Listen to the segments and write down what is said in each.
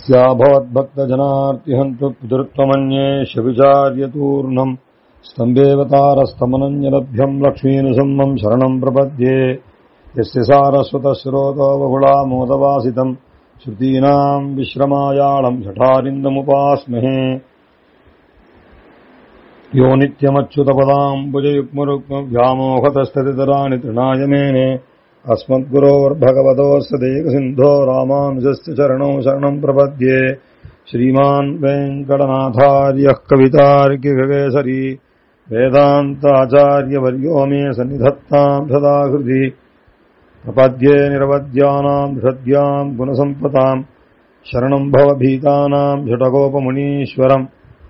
यस्याभवद्भक्तजनार्तिहन्तु पितृत्वमन्ये शविचार्यतूर्णम् स्तम्भेवतारस्तमनन्यलभ्यम् लक्ष्मीनुसम्मम् शरणम् प्रपद्ये यस्य सारस्वतस्रोतो बहुलामोदवासितम् श्रुतीनाम् विश्रमायाळम् शठारिन्दमुपास्महे यो नित्यमच्युतपदाम् भुजयुग्मरुग्मव्यामोहतस्ततितराणि तृणाय मेने अस्मद्गुरोर्भगवतोऽस्य देकसिन्धो रामानुजस्य चरणौ शरणम् प्रपद्ये श्रीमान् वेङ्कटनाथार्यः कवितार्किकेसरी वेदान्ताचार्यवर्यो मे सन्निधत्ताम् सदा हृदि प्रपद्ये निरवद्यानाम् हृद्याम् गुणसम्पताम् शरणम् भवभीतानाम् झटकोपमुनीश्वरम्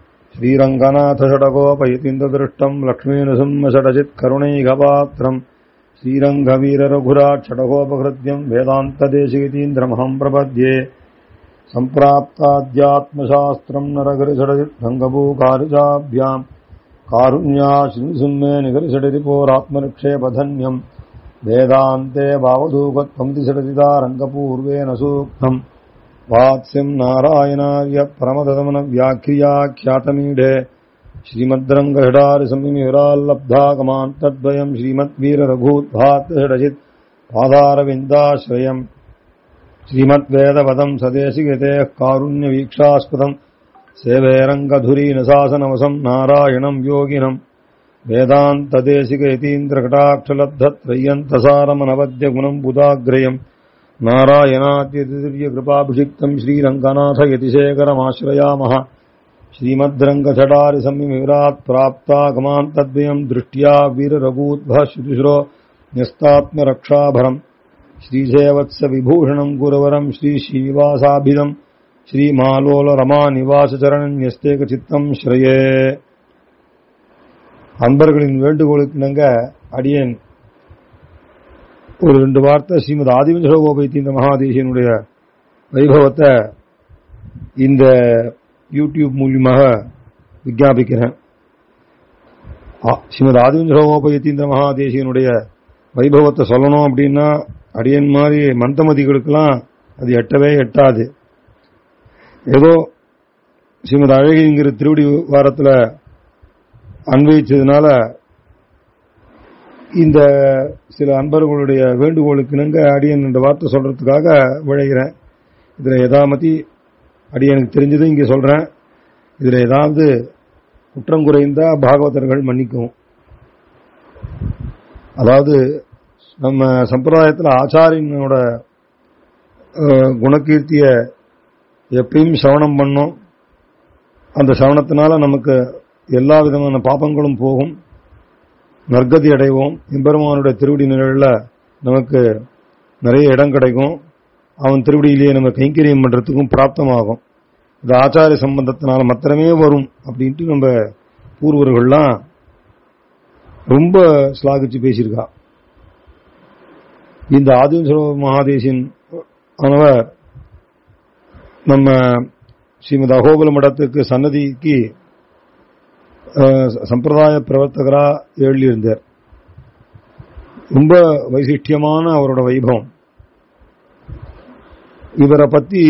श्रीरङ्गनाथषडगोपयतीन्द्रदृष्टम् लक्ष्मीनृसिंहषडजित्करुणैकपात्रम् श्रीरङ्गवीररघुराट्षडगोपहृद्यम् वेदान्तदेशिकीतीन्द्रमहम् प्रपद्ये सम्प्राप्ताध्यात्मशास्त्रम् नरगरिषडजित्भङ्गभूकारिजाभ्याम् कारुण्याश्रीसिंहे निगरिषडिरिपोरात्मनिक्षेपधन्यम् वेदान्ते भावधूकत्पङ्क्तिषडजितारङ्गपूर्वेण सूक्तम् वात्स्यम् नारायणार्य परमदमनव्याख्याख्यातमीढे श्रीमद्रङ्गषडारिसंविराल्लब्धागमान् तद्वयम् श्रीमद्वीररघूद्भात्यषडजित् पादारविन्दाश्रयम् श्रीमद्वेदपदम् सदेशिगतेः कारुण्यवीक्षास्पदम् सेवेरङ्गधुरीनशासनवसम् नारायणम् योगिनम् वेदान्तदेशिकयतीन्द्रकटाक्षलब्धत्रय्यन्तसारमनवद्यगुणम् बुधाग्रयम् नारायणाद्यतिर्यकृपाभिषिक्तम् श्रीरङ्गनाथयतिशेखरमाश्रयामः श्रीमद्रङ्गछटारिसंविरात् प्राप्तागमान् तद्वयम् दृष्ट्या वीररघूद्भः श्रुतिश्रो न्यस्तात्मरक्षाभरम् श्रीशेवत्सविभूषणम् गुरवरम् श्रीश्रीनिवासाभिधम् ஸ்ரீமாலோலரமாநிவாசச்சரணன் எஸ்தேக சித்தம் ஸ்ரயே அன்பர்களின் வேண்டுகோளுக்கு இணங்க அடியேன் ஒரு ரெண்டு வார்த்தை ஸ்ரீமத் ஆதிவஞ்சகோபைத்தி இந்த மகாதேசியனுடைய வைபவத்தை இந்த யூடியூப் மூலியமாக விஜாபிக்கிறேன் ஸ்ரீமத் ஆதிவஞ்சகோபைத்தி இந்த மகாதேசியனுடைய வைபவத்தை சொல்லணும் அப்படின்னா அடியன் மாதிரி மந்தமதிகளுக்கெல்லாம் அது எட்டவே எட்டாது ஏதோ ஸ்ரீமத் அழகிங்கிற திருவடி வாரத்தில் அன்வயிச்சதுனால இந்த சில அன்பர்களுடைய வேண்டுகோளுக்கு இணங்க அடியன் இந்த வார்த்தை சொல்றதுக்காக விழைகிறேன் இதுல எதாமதி அடியனுக்கு தெரிஞ்சது இங்க சொல்றேன் இதுல ஏதாவது குற்றம் குறைந்தா பாகவதர்கள் மன்னிக்கும் அதாவது நம்ம சம்பிரதாயத்தில் ஆச்சாரியனோட குணகீர்த்திய எப்பயும் சவணம் பண்ணும் அந்த சவணத்தினால நமக்கு எல்லா விதமான பாபங்களும் போகும் நற்கதி அடைவோம் எம்பெருமானுடைய திருவடி நிழலில் நமக்கு நிறைய இடம் கிடைக்கும் அவன் திருவடியிலேயே நம்ம கைங்கரியம் பண்றதுக்கும் பிராப்தமாகும் இது ஆச்சாரிய சம்பந்தத்தினால மாத்திரமே வரும் அப்படின்ட்டு நம்ம பூர்வர்கள்லாம் ரொம்ப ஸ்லாகிச்சு பேசியிருக்கா இந்த ஆதிவசரோ மகாதேசின் ஆனவர் நம்ம ஸ்ரீமத் அகோபல மடத்துக்கு சன்னதிக்கு சம்பிரதாய பிரவர்த்தகரா எழுதியிருந்தார் ரொம்ப வைசிஷ்டியமான அவரோட வைபவம் இவரை பத்தி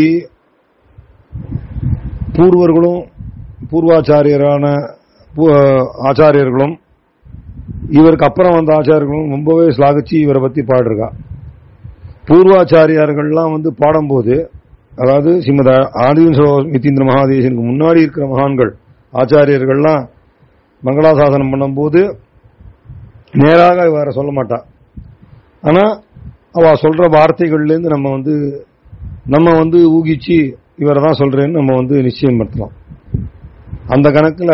பூர்வர்களும் பூர்வாச்சாரியரான ஆச்சாரியர்களும் இவருக்கு அப்புறம் வந்த ஆச்சாரியர்களும் ரொம்பவே ஸ்லாகிச்சு இவரை பத்தி பாடிருக்கா பூர்வாச்சாரியார்கள்லாம் வந்து பாடும்போது அதாவது ஸ்ரீமத ஆதிவன் நித்தீந்திர மகாதேசனுக்கு முன்னாடி இருக்கிற மகான்கள் ஆச்சாரியர்கள்லாம் மங்களாசாசனம் பண்ணும்போது நேராக வேற சொல்ல மாட்டா ஆனா அவ சொல்ற வார்த்தைகள்லேருந்து நம்ம வந்து நம்ம வந்து ஊகிச்சு இவரை தான் சொல்றேன்னு நம்ம வந்து நிச்சயம் படுத்தலாம் அந்த கணக்குல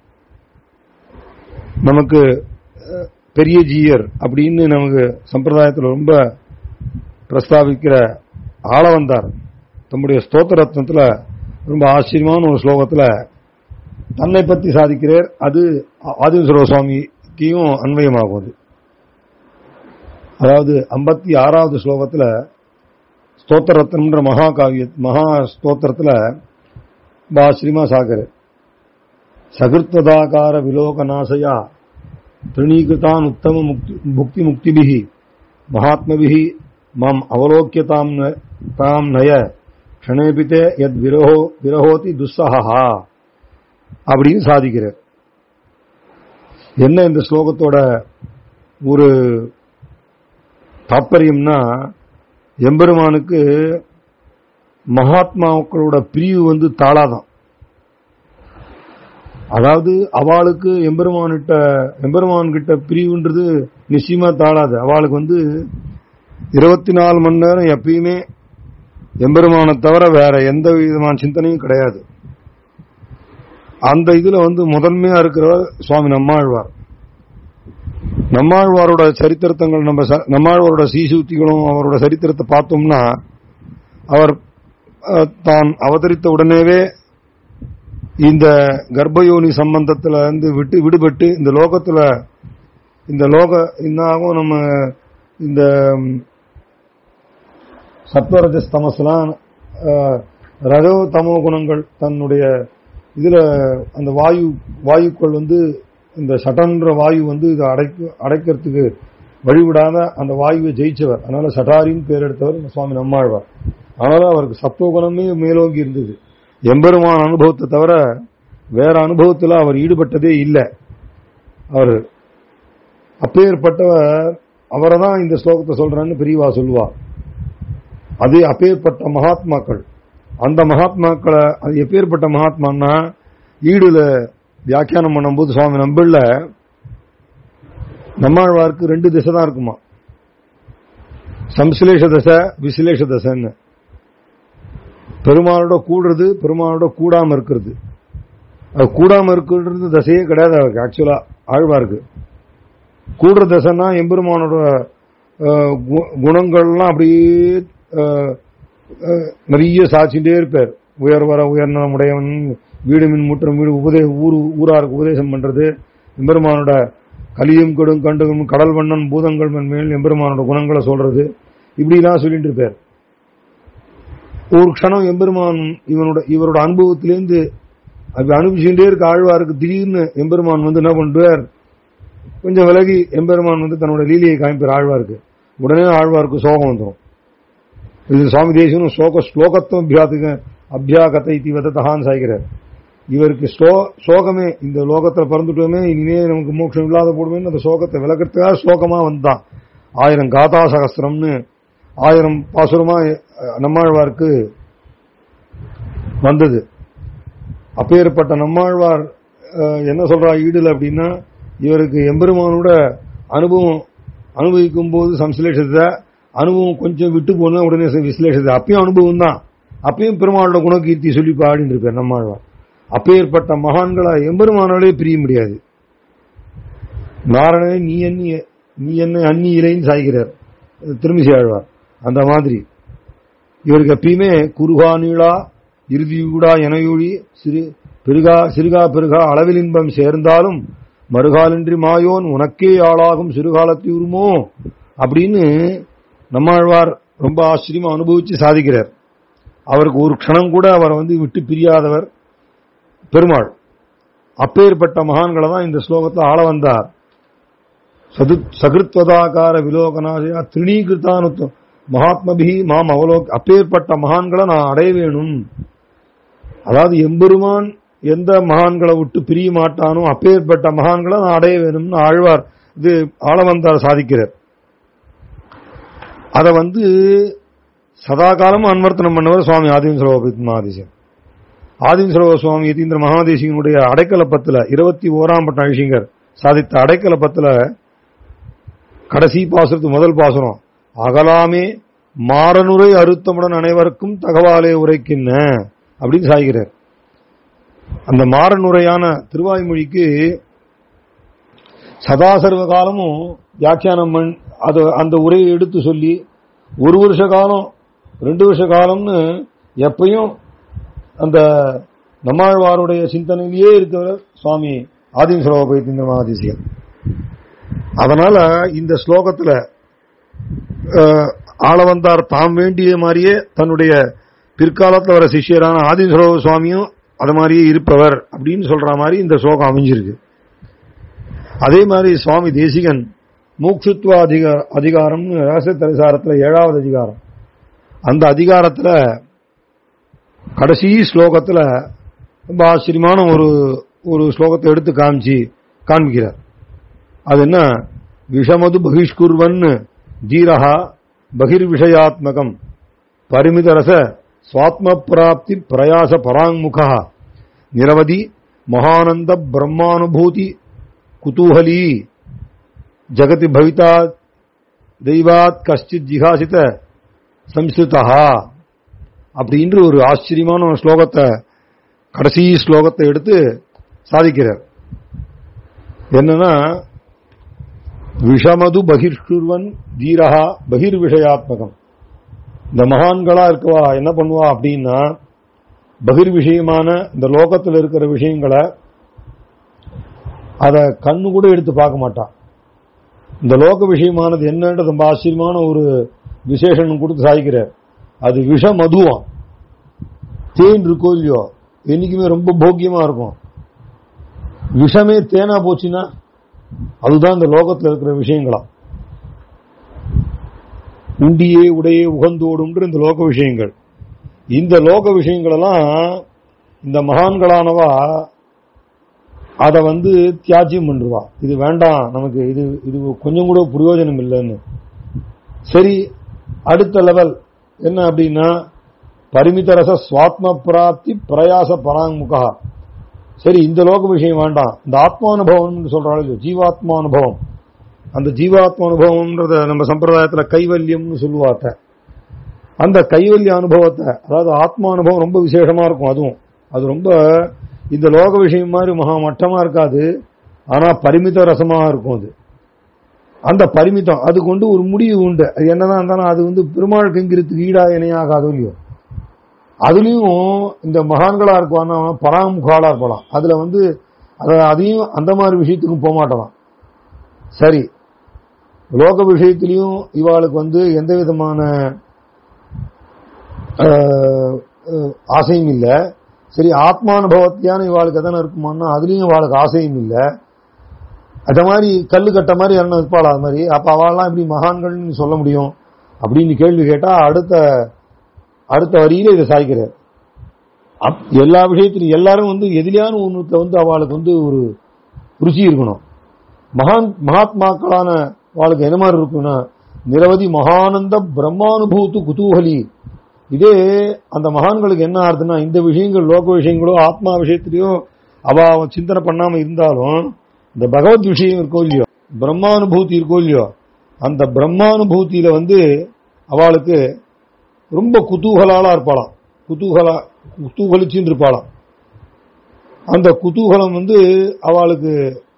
நமக்கு பெரிய ஜீயர் அப்படின்னு நமக்கு சம்பிரதாயத்தில் ரொம்ப பிரஸ்தாபிக்கிற ஆள வந்தார் தம்முடைய ஸ்தோத்திர ரத்னத்தில் ரொம்ப ஆச்சரியமான ஒரு ஸ்லோகத்தில் தன்னை பற்றி சாதிக்கிறார் அது ஆதிவசரோ சுவாமிக்கும் அன்வயமாகும் அது அதாவது ஐம்பத்தி ஆறாவது ஸ்லோகத்தில் ஸ்தோத்திர ரத்னம்ன்ற மகா காவிய மகா ஸ்தோத்திரத்தில் ஆச்சரியமா சாகர் சகிருத்வதாகார விலோகநாசையா திருணீகிருதான் உத்தம முக்தி முக்தி முக்திபிகி மகாத்மபிகி மாம் அவலோக்கிய தாம் தாம் நய க்ஷணேபித்தே எத் விரஹோ விரஹோதி துஸ்ஸஹா அப்படின்னு சாதிக்கிறார் என்ன இந்த ஸ்லோகத்தோட ஒரு தாற்பயம்னா எம்பெருமானுக்கு மகாத்மாக்களோட பிரிவு வந்து தாளாதான் அதாவது அவளுக்கு எம்பெருமான்கிட்ட எம்பெருமான் கிட்ட பிரிவுன்றது நிச்சயமா தாளாது அவளுக்கு வந்து இருபத்தி நாலு மணி நேரம் எப்பயுமே எம்பெருமானை தவிர வேற எந்த விதமான சிந்தனையும் கிடையாது அந்த இதுல வந்து முதன்மையா இருக்கிறவர் சுவாமி நம்மாழ்வார் நம்மாழ்வாரோட சரித்திரத்தங்கள் நம்ம ச- நம்மாழ்வாரோட சீசூத்திகளும் அவரோட சரித்திரத்தை பார்த்தோம்னா அவர் அஹ், தான் அவதரித்த உடனேவே இந்த கர்ப்பயோனி சம்பந்தத்துல இருந்து விட்டு விடுபட்டு இந்த லோகத்துல இந்த லோக இன்னாகும் நம்ம இந்த ம், சத்வரஜஸ் தமஸ்லாம் அஹ், ரஜோ தமோ குணங்கள் தன்னுடைய இதுல அந்த வாயு வாயுக்கள் வந்து இந்த சட்டன்ற வாயு வந்து இதை அடைக்க அடைக்கிறதுக்கு வழிவிடாத அந்த வாயுவை ஜெயிச்சவர் அதனால சட்டாரின்னு பேர் எடுத்தவர் சுவாமி நம்மாழ்வார் அதனால அவருக்கு சத்துவகுணமே மேலோங்கி இருந்தது எம்பெருமான் அனுபவத்தை தவிர வேற அனுபவத்துல அவர் ஈடுபட்டதே இல்லை அவர் அப்பேற்பட்டவர் அவரை தான் இந்த ஸ்லோகத்தை சொல்றேன்னு பெரியவா சொல்லுவா அது அப்பேற்பட்ட மகாத்மாக்கள் அந்த மகாத்மாக்களை அது எப்பேற்பட்ட மகாத்மான்னா ஈடுல வியாக்கியானம் பண்ணும்போது சுவாமி நம்பிள்ள நம்மாழ்வாருக்கு ரெண்டு திசை தான் இருக்குமா சம்சிலேஷ தசை விசிலேஷ தசைன்னு பெருமாளோட கூடுறது பெருமாளோட கூடாம இருக்கிறது அது கூடாம இருக்கிறது தசையே கிடையாது அவருக்கு ஆக்சுவலா ஆழ்வாருக்கு கூடுற தசைன்னா எம்பெருமானோட அஹ், கு- குணங்கள்லாம் அப்படியே அஹ், அஹ், நிறைய சாட்சிட்டே இருப்பார் உயர் வர உயர்நலம் உடையவன் வீடு மின் முற்றம் வீடு உபதே ஊர் ஊராருக்கு உபதேசம் பண்றது எம்பெருமானோட கலியும் கெடும் கண்டுகும் கடல் வண்ணன் பூதங்கள் மேல் எம்பெருமானோட குணங்களை சொல்றது இப்படிலாம் சொல்லிட்டு இருப்பார் ஒரு க்ஷணம் எம்பெருமான் இவனோட இவரோட அனுபவத்திலேருந்து அப்படி அனுபவிச்சுட்டே இருக்க ஆழ்வாருக்கு திடீர்னு எம்பெருமான் வந்து என்ன பண்ணுவார் கொஞ்சம் விலகி எம்பெருமான் வந்து தன்னோட லீலையை காமிப்பார் ஆழ்வாருக்கு உடனே ஆழ்வாருக்கு சோகம் வந்துடும் இது சுவாமி தேசியனும் ஸ்லோக ஸ்லோகத்துவம் அபியாத்துக்கு அபியாகத்தை தீவதத்தான் சாய்கிறார் இவருக்கு ஸ்லோ சோகமே இந்த லோகத்துல பிறந்துட்டோமே இனிமே நமக்கு மோட்சம் இல்லாத போடுமே அந்த சோகத்தை விளக்கறதுக்காக ஸ்லோகமா வந்தான் ஆயிரம் காதா சகஸ்திரம்னு ஆயிரம் பாசுரமா அஹ், நம்மாழ்வாருக்கு வந்தது அப்பேற்பட்ட நம்மாழ்வார் அஹ், என்ன சொல்றா ஈடுல அப்படின்னா இவருக்கு எம்பெருமானோட அனுபவம் அனுபவிக்கும் போது சம்சிலேஷத்தை அனுபவம் கொஞ்சம் விட்டு போனா உடனே விசிலேஷத்தை அப்பயும் அனுபவம் தான் அப்பயும் பெருமாளோட குணகீர்த்தி சொல்லி பாடின்னு இருப்பார் நம்மாழ்வார் அப்பேற்பட்ட மகான்களை எம்பெருமானாலே பிரிய முடியாது நாரணனே நீ எண்ணி நீ என்ன அன்னி இறைன்னு சாய்கிறார் திருமிசி ஆழ்வார் அந்த மாதிரி இவருக்கு எப்பயுமே குறுகா நீளா இறுதியூடா எனையூழி சிறு பெருகா சிறுகா பெருகா அளவில் இன்பம் சேர்ந்தாலும் மறுகாலின்றி மாயோன் உனக்கே ஆளாகும் சிறுகாலத்தியுருமோ அப்படின்னு நம்மாழ்வார் ரொம்ப ஆச்சரியமா அனுபவிச்சு சாதிக்கிறார் அவருக்கு ஒரு க்ஷணம் கூட அவரை வந்து விட்டு பிரியாதவர் பெருமாள் அப்பேற்பட்ட மகான்களை தான் இந்த ஸ்லோகத்தில் ஆள வந்தார் சது சகிருத்வதாகார விலோகனாசயா திரிணீகிருத்தானுத்தம் மகாத்மபிகி மாம் அவலோக் அப்பேற்பட்ட மகான்களை நான் அடைய வேணும் அதாவது எம்பெருமான் எந்த மகான்களை விட்டு பிரிய மாட்டானோ அப்பேற்பட்ட மகான்களை நான் அடைய வேணும்னு ஆழ்வார் இது ஆளவந்தார் சாதிக்கிறார் அதை வந்து சதா காலமும் அன்வர்த்தனம் பண்ணவர் சுவாமி ஆதிம் சரோபத் மகாதேசன் ஆதிம் சரோவ சுவாமி யதீந்திர மகாதேசிகனுடைய அடைக்கலப்பத்துல இருபத்தி ஓராம் பட்ட அழிசிங்கர் சாதித்த அடைக்கலப்பத்துல கடைசி பாசுரத்து முதல் பாசுரம் அகலாமே மாறனுரை அறுத்தமுடன் அனைவருக்கும் தகவாலே உரைக்கின்ன அப்படின்னு சாய்கிறார் அந்த மாறனுரையான திருவாய்மொழிக்கு சதா சர்வ காலமும் வியாக்கியானம் பண் அது அந்த உரையை எடுத்து சொல்லி ஒரு வருஷ காலம் ரெண்டு வருஷ காலம்னு எப்பயும் அந்த நம்மாழ்வாருடைய சிந்தனையிலேயே இருக்கிறவர் சுவாமி ஆதிம் சரோபயத்தின் மகாதேசியர் அதனால இந்த ஸ்லோகத்துல அஹ், ஆளவந்தார் தாம் வேண்டிய மாதிரியே தன்னுடைய பிற்காலத்தில் வர சிஷ்யரான ஆதிம் சரோப சுவாமியும் அது மாதிரியே இருப்பவர் அப்படின்னு சொல்ற மாதிரி இந்த ஸ்லோகம் அமைஞ்சிருக்கு அதே மாதிரி சுவாமி தேசிகன் மூக்ஷுத்வ அதிகார அதிகாரம்னு ரகசிய தரிசாரத்தில் ஏழாவது அதிகாரம் அந்த அதிகாரத்துல கடைசி ஸ்லோகத்துல ரொம்ப ஆச்சரியமான ஒரு ஒரு ஸ்லோகத்தை எடுத்து காமிச்சு காண்பிக்கிறார் அது என்ன விஷமது பகிஷ்குர்வன் தீரஹா பகிர் விஷயாத்மகம் பரிமிதரச சுவாத்ம பிராப்தி பிரயாச பராங்முகா நிரவதி மகானந்த பிரம்மானுபூதி குதூகலி ஜகதி பவிதா தெய்வாத் கஷ்டித் ஜிகாசித சம்ஸ்கிருதா அப்படின்ற ஒரு ஆச்சரியமான ஒரு ஸ்லோகத்தை கடைசி ஸ்லோகத்தை எடுத்து சாதிக்கிறார் என்னன்னா விஷமது பகிர்குர்வன் தீரஹா பகிர் விஷயாத்மகம் இந்த மகான்களா இருக்கவா என்ன பண்ணுவா அப்படின்னா பகிர் விஷயமான இந்த லோகத்தில் இருக்கிற விஷயங்களை அத கண்ணு கூட எடுத்து பார்க்க மாட்டான் இந்த லோக விஷயமானது என்னன்றது ரொம்ப ஆச்சரியமான ஒரு விசேஷம் கொடுத்து சாதிக்கிறார் அது விஷ மதுவம் தேன் இருக்கோ இல்லையோ என்னைக்குமே ரொம்ப போக்கியமா இருக்கும் விஷமே தேனா போச்சுன்னா அதுதான் இந்த லோகத்தில் இருக்கிற விஷயங்களா உண்டியே உடையே உகந்தோடுன்ற இந்த லோக விஷயங்கள் இந்த லோக விஷயங்கள் எல்லாம் இந்த மகான்களானவா அதை வந்து தியாஜ்யம் பண்ணுவா இது வேண்டாம் நமக்கு இது இது கொஞ்சம் கூட பிரயோஜனம் இல்லைன்னு சரி அடுத்த லெவல் என்ன அப்படின்னா பரிமித ரச சுவாத்ம பிராப்தி பிரயாச பராங்முகா சரி இந்த லோக விஷயம் வேண்டாம் இந்த ஆத்மானுபவம் சொல்றாங்க ஜீவாத்மானுபவம் அந்த ஜீவாத்மானுபவம்ன்றத நம்ம சம்பிரதாயத்துல கைவல்யம்னு சொல்லுவாங்க அந்த கைவல்ய அனுபவத்தை அதாவது ஆத்மானுபவம் ரொம்ப விசேஷமா இருக்கும் அதுவும் அது ரொம்ப இந்த லோக விஷயம் மாதிரி மகா மட்டமா இருக்காது ஆனா பரிமித ரசமா இருக்கும் அது அந்த பரிமிதம் அது கொண்டு ஒரு முடிவு உண்டு அது என்னதான் இருந்தாலும் அது வந்து பெருமாள் கெங்கிறதுக்கு ஈடா இணையாகாதோ இல்லையோ அதுலயும் இந்த மகான்களா இருப்பானா பராமுகாலா இருக்கலாம் அதுல வந்து அத- அதையும் அந்த மாதிரி விஷயத்துக்கும் போக மாட்டலாம் சரி லோக விஷயத்திலையும் இவாளுக்கு வந்து எந்த விதமான ஆஹ், ஆஹ், ஆசையும் இல்ல சரி ஆத்மானுபவத்தியான இவாளுக்கு எதனா இருக்குமான்னா அதுலயும் இவாளுக்கு ஆசையும் இல்ல அத மாதிரி கல்லு கட்ட மாதிரி என்ன இருப்பாள் அது மாதிரி அப்ப அவள்லாம் இப்படி மகான்கள்னு சொல்ல முடியும் அப்படின்னு கேள்வி கேட்டா அடுத்த அடுத்த வரியில இதை சாய்க்கிறார் அப்- எல்லா விஷயத்திலும் எல்லாரும் வந்து எதிரியான ஒண்ணுத்துல வந்து அவளுக்கு வந்து ஒரு ருச்சி இருக்கணும் மகான் மகாத்மாக்களான அவளுக்கு என்ன மாதிரி இருக்குன்னா நிரவதி மகானந்த பிரம்மானுபூத்து குதூகலி இதே அந்த மகான்களுக்கு என்ன ஆகுதுன்னா இந்த விஷயங்கள் லோக விஷயங்களோ ஆத்மா விஷயத்திலயோ அவ அவன் சிந்தனை பண்ணாம இருந்தாலும் இந்த பகவத் விஷயம் இருக்கோ இல்லையோ பிரம்மானுபூதி இருக்கோ இல்லையோ அந்த பிரம்மானுபூதியில வந்து அவளுக்கு ரொம்ப குதூகலாளா இருப்பாளாம் குதூகலா குதூகலிச்சுன்னு இருப்பாளாம் அந்த குதூகலம் வந்து அவளுக்கு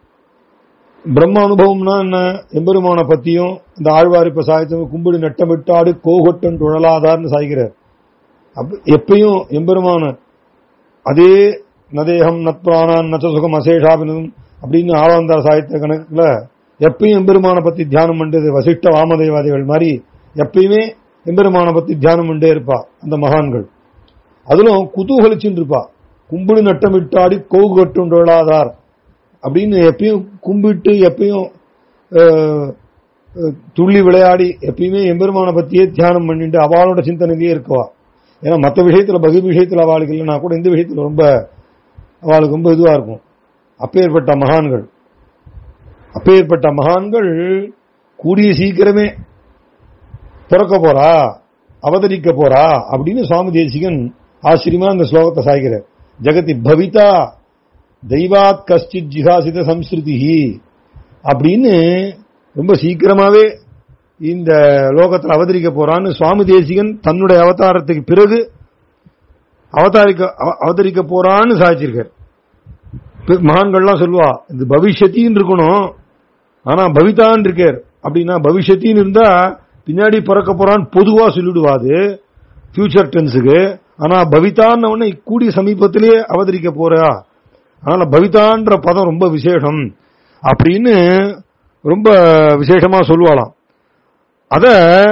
பிரம்ம அனுபவம்னா என்ன எம்பெருமான பத்தியும் இந்த ஆழ்வார் இப்ப சாய்த்தவங்க கும்பிடு நட்டமிட்டாடு கோகொட்டன் துழலாதார்னு சாய்கிறார் அப்ப எப்பயும் எம்பெருமான அதே நதேகம் நத்பிராணான் நச்ச சுகம் அசேஷாபினம் அப்படின்னு ஆழ்வாந்தார் சாகித்ய கணக்குல எப்பயும் எம்பெருமான பத்தி தியானம் பண்றது வசிஷ்ட வாமதேவாதிகள் மாதிரி எப்பயுமே எம்பெருமான பத்தி தியானம் பண்ணே இருப்பா அந்த மகான்கள் அதிலும் குதூகலிச்சுன்னு இருப்பா கும்பிடு நட்டமிட்டாடி கோவு கட்டும் தொழாதார் அப்படின்னு எப்பயும் கும்பிட்டு எப்பயும் அஹ், அஹ், துள்ளி விளையாடி எப்பயுமே எம்பெருமான பத்தியே தியானம் பண்ணிட்டு அவளோட சிந்தனையிலேயே இருக்கவா ஏன்னா மற்ற விஷயத்துல பகிர் விஷயத்துல அவளுக்கு இல்லைன்னா கூட இந்த விஷயத்துல ரொம்ப அவளுக்கு ரொம்ப இதுவா இருக்கும் அப்பேற்பட்ட மகான்கள் அப்பேற்பட்ட மகான்கள் கூடிய சீக்கிரமே பிறக்க போறா அவதரிக்க போறா அப்படின்னு சுவாமி தேசிகன் ஆச்சரியமா இந்த ஸ்லோகத்தை சாய்கிறார் ஜெகதி பவிதா தெய்வாத் கஷ்டித் ஜிகாசித சம்ஸ்கிருதி அப்படின்னு ரொம்ப சீக்கிரமாவே இந்த லோகத்தில் அவதரிக்க போறான்னு சுவாமி தேசிகன் தன்னுடைய அவதாரத்துக்கு பிறகு அவதாரிக்க அவ- அவதரிக்க போறான்னு சாதிச்சிருக்கார் பி- மகான்கள்லாம் சொல்லுவா இது பவிஷ்யத்தின்னு இருக்கணும் ஆனா பவிதான் இருக்கார் அப்படின்னா பவிஷ்யத்தின்னு இருந்தா பின்னாடி பிறக்க போறான்னு பொதுவா சொல்லிடுவாது ஃபியூச்சர் டென்ஸுக்கு ஆனா பவிதான்னு உடனே கூடிய சமீபத்திலேயே அவதரிக்க போறா அதனால பவிதான்ற பதம் ரொம்ப விசேஷம் அப்படின்னு ரொம்ப விசேஷமா சொல்லுவாளாம் அத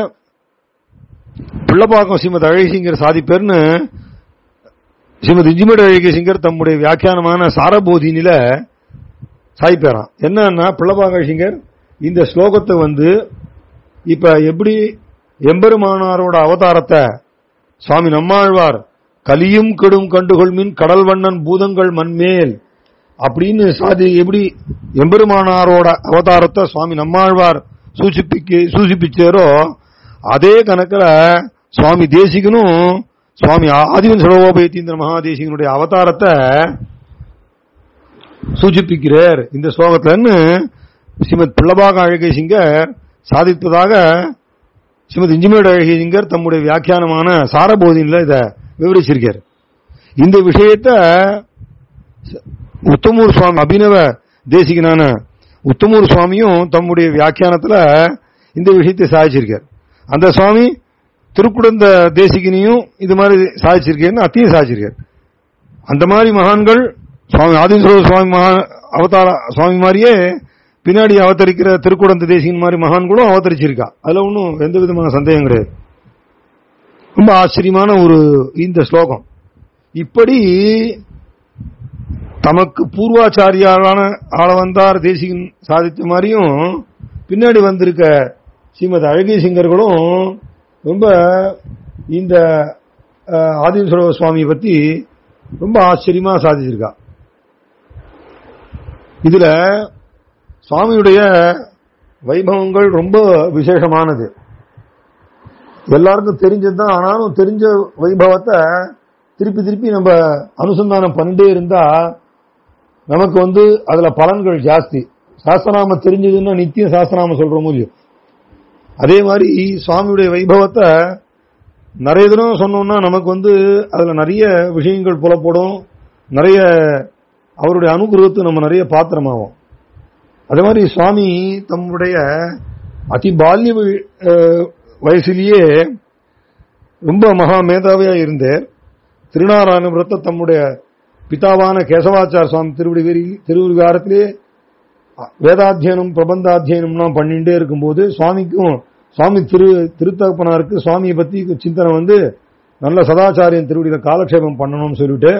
பிள்ளப்பாக்கம் ஸ்ரீமத் அழகிசிங்கர் சாதிப்பேர்னு ஸ்ரீமத் இஞ்சிமேடு அழகிசிங்கர் தம்முடைய வியாக்கியானமான சாரபோதினில சாய்ப்பேரான் என்னன்னா பிள்ளப்பாகசிங்கர் இந்த ஸ்லோகத்தை வந்து இப்ப எப்படி எம்பெருமானாரோட அவதாரத்தை சுவாமி நம்மாழ்வார் கலியும் கெடும் கண்டுகொள்மின் கடல் வண்ணன் பூதங்கள் மண்மேல் அப்படின்னு சாதி எப்படி எம்பெருமானாரோட அவதாரத்தை சுவாமி நம்மாழ்வார் சூசிப்பிக்கு சூசிப்பிச்சாரோ அதே கணக்குல சுவாமி தேசிகனும் சுவாமி ஆதிவன் சரோபயத்தீந்திர மகாதேசிகனுடைய அவதாரத்தை சூச்சிப்பிக்கிறார் இந்த ஸ்லோகத்தில்னு ஸ்ரீமத் பிள்ளபாக அழகேசிங்கர் சாதித்ததாக ஸ்ரீமத் இஞ்சிமேடு அழகேசிங்கர் தம்முடைய வியாக்கியானமான சாரபோதினில் இதை விவரிச்சிருக்கார் இந்த விஷயத்தை உத்தமூர் சுவாமி அபினவ தேசிகனான உத்தமூர் சுவாமியும் தம்முடைய வியாக்கியானத்துல இந்த விஷயத்தை சாதிச்சிருக்கார் அந்த சுவாமி திருக்குடந்த தேசிகனையும் இது மாதிரி சாதிச்சிருக்கேன்னு அத்தையும் சாதிச்சிருக்கார் அந்த மாதிரி மகான்கள் சுவாமி ஆதிஸ்வர சுவாமி மகா அவதார சுவாமி மாதிரியே பின்னாடி அவதரிக்கிற திருக்குடந்த தேசிகன் மாதிரி மகான்களும் அவதரிச்சிருக்கா அதுல ஒன்றும் எந்த விதமான சந்தேகம் கிடையாது ரொம்ப ஆச்சரியமான ஒரு இந்த ஸ்லோகம் இப்படி தமக்கு பூர்வாச்சாரியாரான ஆளவந்தார் தேசிகன் சாதித்த மாதிரியும் பின்னாடி வந்திருக்க ஸ்ரீமத் அழகிய சிங்கர்களும் ரொம்ப இந்த ஆதிஸ்வர சுவாமியை பத்தி ரொம்ப ஆச்சரியமா சாதிச்சிருக்கா இதுல சுவாமியுடைய வைபவங்கள் ரொம்ப விசேஷமானது எல்லாருக்கும் தெரிஞ்சதுதான் ஆனாலும் தெரிஞ்ச வைபவத்தை திருப்பி திருப்பி நம்ம அனுசந்தானம் பண்ணிட்டே இருந்தா நமக்கு வந்து அதுல பலன்கள் ஜாஸ்தி சாஸ்திரநாம தெரிஞ்சதுன்னா நித்தியம் சாஸ்திரநாம சொல்றோம் இல்லையோ அதே மாதிரி சுவாமியுடைய வைபவத்தை நிறைய தினம் சொன்னோம்னா நமக்கு வந்து அதுல நிறைய விஷயங்கள் புலப்படும் நிறைய அவருடைய அனுகிரகத்தை நம்ம நிறைய பாத்திரமாகும் அதே மாதிரி சுவாமி தம்முடைய அதி பால்ய வயசுலேயே ரொம்ப மகா மேதாவியா இருந்தார் திருநாராயணபுரத்தை தம்முடைய பிதாவான கேசவாச்சார சுவாமி திருவிடி திருவிகாரத்திலே வேதாத்தியனம் பிரபந்தாத்தியனம்லாம் பண்ணிட்டே இருக்கும்போது சுவாமிக்கும் சுவாமி திரு திருத்தகப்பனாருக்கு சுவாமியை பத்தி சிந்தனை வந்து நல்ல சதாச்சாரியன் திருவடியில காலக்ஷேபம் பண்ணணும்னு சொல்லிட்டு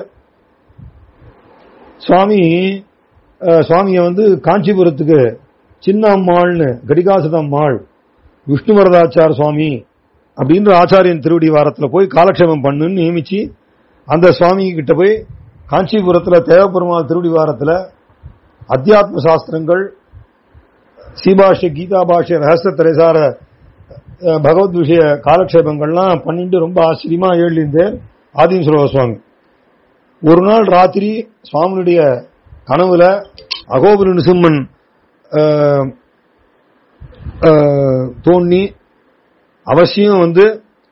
சுவாமி சுவாமிய வந்து காஞ்சிபுரத்துக்கு சின்ன அம்மாள்னு கடிகாசத அம்மாள் விஷ்ணுவரதாச்சார சுவாமி அப்படின்ற ஆச்சாரியன் திருவடி வாரத்துல போய் காலக்ஷேபம் பண்ணுன்னு நியமிச்சு அந்த சுவாமி கிட்ட போய் காஞ்சிபுரத்துல தேவபெருமாள் திருவடி வாரத்துல அத்தியாத்ம சாஸ்திரங்கள் சீபாஷ்ய கீதா பாஷ்ய ரகசிய திரைசார பகவத் விஷய காலக்ஷேபங்கள்லாம் பண்ணிட்டு ரொம்ப ஆச்சரியமா எழுந்தேன் ஆதிஸ்வர சுவாமி ஒரு நாள் ராத்திரி சுவாமியுடைய கனவுல அகோபுர நிசிம்மன் தோண்டி அவசியம் வந்து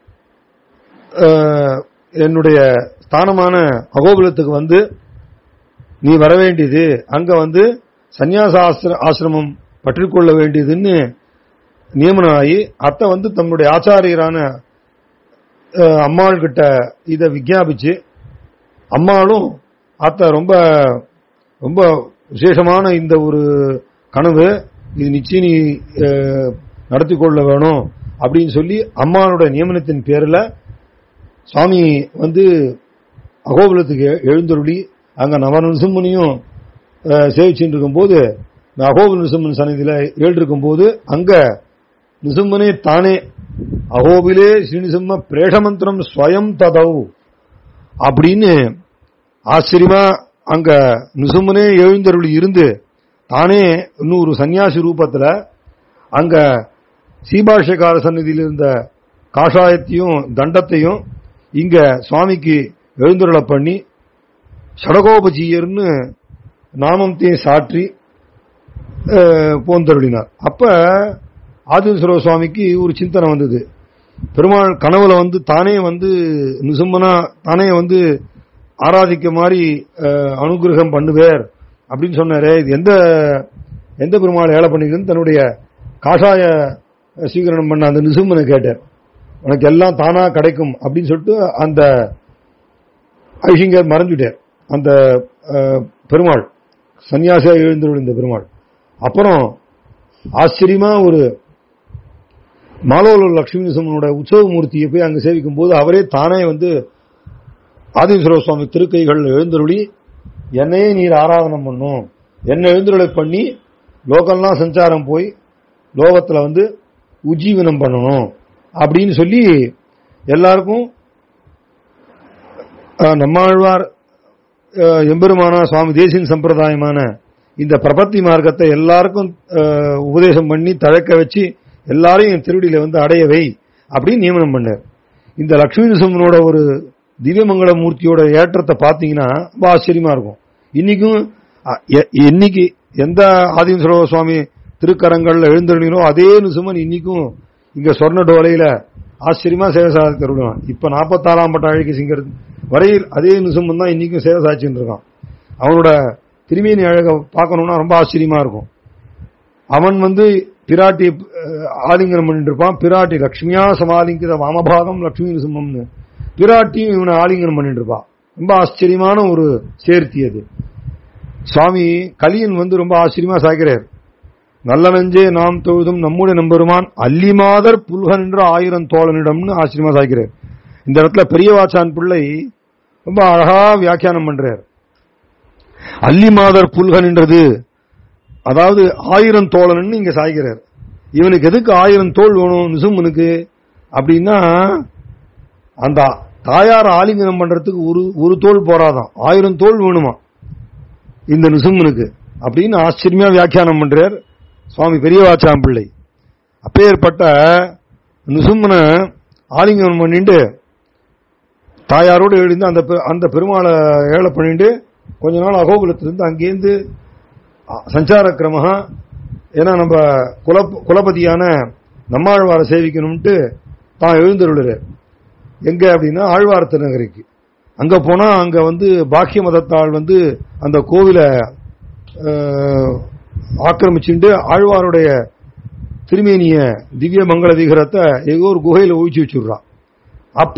என்னுடைய ஸ்தானமான அகோபுலத்துக்கு வந்து நீ வர வேண்டியது அங்க வந்து சந்நியாச ஆசிரமம் பற்றிக்கொள்ள வேண்டியதுன்னு நியமனம் ஆகி அத்தை வந்து தன்னுடைய ஆச்சாரியரான அம்மாள் கிட்ட இதை விஜாபிச்சு அம்மாளும் அத்தை ரொம்ப ரொம்ப விசேஷமான இந்த ஒரு கனவு இது நிச்சயம் நீ நடத்தி கொள்ள வேணும் அப்படின்னு சொல்லி அம்மாவோட நியமனத்தின் பேரில் சுவாமி வந்து அகோபுலத்துக்கு எழுந்தருளி அங்க நவநரசிம்மனையும் சேவிச்சுட்டு இருக்கும்போது இந்த அகோபுல நிசும்மன் சன்னதியில எழுந்திருக்கும் போது அங்க நிசும்மனே தானே அகோபிலே ஸ்ரீநிசிம்ம பிரேஷமந்திரம் ஸ்வயம் ததவு அப்படின்னு ஆச்சரியமா அங்க நிசும்மனே எழுந்தருளி இருந்து தானே இன்னொரு சன்னியாசி ரூபத்துல அங்க சீபாஷக்கார சன்னதியில் இருந்த காஷாயத்தையும் தண்டத்தையும் இங்க சுவாமிக்கு எழுந்துருளை பண்ணி சடகோபஜீயர்னு நாமத்தையும் சாற்றி போந்தருளினார் அப்ப ஆதிஸ்வர சுவாமிக்கு ஒரு சிந்தனை வந்தது பெருமாள் கனவுல வந்து தானே வந்து நிசும்மனா தானே வந்து ஆராதிக்க மாதிரி அனுகிரகம் பண்ணுவேர் அப்படின்னு சொன்னாரே இது எந்த எந்த பெருமாள் ஏழை பண்ணிக்கிறதுன்னு தன்னுடைய காஷாய சீகரணம் பண்ண அந்த நிசும்மனை கேட்டார் உனக்கு எல்லாம் தானா கிடைக்கும் அப்படின்னு சொல்லிட்டு அந்த ஐஷிங்கர் மறைஞ்சுட்டார் அந்த பெருமாள் சன்னியாசியா எழுந்திருந்த பெருமாள் அப்புறம் ஆச்சரியமா ஒரு மாலோல லட்சுமி நிசம்மனோட உற்சவ மூர்த்தியை போய் அங்க சேவிக்கும் போது அவரே தானே வந்து ஆதிஸ்வர சுவாமி திருக்கைகள் எழுந்தருளி என்னையே நீர் ஆராதனம் பண்ணும் என்ன எழுந்தருளை பண்ணி லோகம்லாம் சஞ்சாரம் போய் லோகத்துல வந்து உஜ்ஜீவனம் பண்ணணும் அப்படின்னு சொல்லி எல்லாருக்கும் அஹ், நம்மாழ்வார் அஹ், எம்பெருமானா சுவாமி தேசின் சம்பிரதாயமான இந்த பிரபத்தி மார்க்கத்தை எல்லாருக்கும் அஹ், உபதேசம் பண்ணி தழக்க வச்சு எல்லாரையும் என் திருவடியில வந்து அடைய வை அப்படின்னு நியமனம் பண்ணார் இந்த லட்சுமி நரசிம்மனோட ஒரு திவ்யமங்கல மூர்த்தியோட ஏற்றத்தை பார்த்தீங்கன்னா ரொம்ப ஆச்சரியமா இருக்கும் இன்னைக்கும் அ- எ- என்னைக்கு எந்த ஆதிமஸ்வர சுவாமி திருக்கரங்கள்ல எழுந்தருளினோ அதே நிசுமன் இன்னைக்கும் இங்க சொர்ண டோலையில ஆச்சரியமா சேவை சாதித்து வருவான் இப்ப நாற்பத்தாறாம் பட்ட அழகி சிங்கர் வரையில் அதே நிசுமன் தான் இன்னைக்கும் சேவை சாதிச்சுட்டு இருக்கான் அவனோட திருமேனி அழக பார்க்கணும்னா ரொம்ப ஆச்சரியமா இருக்கும் அவன் வந்து பிராட்டி அஹ், ஆலிங்கனம் பண்ணிட்டு இருப்பான் பிராட்டி லக்ஷ்மியா சமாலிங்கித வாமபாகம் லக்ஷ்மி நிசுமம்னு பிராட்டியும் இவனை ஆலிங்கனம் பண்ணிட்டு இருப்பான் ரொம்ப ஆச்சரியமான ஒரு சேர்த்தி அது சுவாமி கலியன் வந்து ரொம்ப ஆச்சரியமா சாய்க்கிறார் நல்ல நெஞ்சே நாம் தொழுதும் நம்முடைய நம்பெருமான் அல்லிமாதர் புல்கன் என்ற ஆயிரம் தோழனிடம்னு ஆச்சரியமா சாய்க்கிறார் இந்த இடத்துல பெரியவாச்சான் பிள்ளை ரொம்ப அழகா வியாக்கியானம் பண்றார் அல்லிமாதர் புல்கன் என்றது அதாவது ஆயிரம் தோழன் இங்க சாய்கிறார் இவனுக்கு எதுக்கு ஆயிரம் தோல் வேணும் நிசும்மனுக்கு அப்படின்னா அந்த தாயார் ஆலிங்கனம் பண்றதுக்கு ஒரு ஒரு தோல் போறாதான் ஆயிரம் தோல் வேணுமா இந்த நிசும்மனுக்கு அப்படின்னு ஆச்சரியமா வியாக்கியானம் பண்றார் சுவாமி பெரியவாச்சாம் பிள்ளை அப்பேற்பட்ட நிசும்மனை ஆலிங்கனம் பண்ணிட்டு தாயாரோடு எழுந்து அந்த பெ- அந்த பெருமாளை ஏழை பண்ணிட்டு கொஞ்ச நாள் அகோகுலத்திலிருந்து அங்கேருந்து அ- சஞ்சார கிரமஹா ஏன்னா நம்ம குல குலபதியான நம்மாழ்வாரை சேவிக்கணும்ட்டு தான் எழுந்தருளுறார் எங்க அப்படின்னா ஆழ்வார் திருநகரிக்கு அங்க போனா அங்க வந்து பாக்கிய மதத்தாள் வந்து அந்த கோவிலை அஹ், ஆக்கிரமிச்சுட்டு ஆழ்வாருடைய திருமேனிய திவ்ய மங்கள விக்கிரத்தை ஏதோ ஒரு குகையில ஒழிச்சு வச்சுடுறான் அப்ப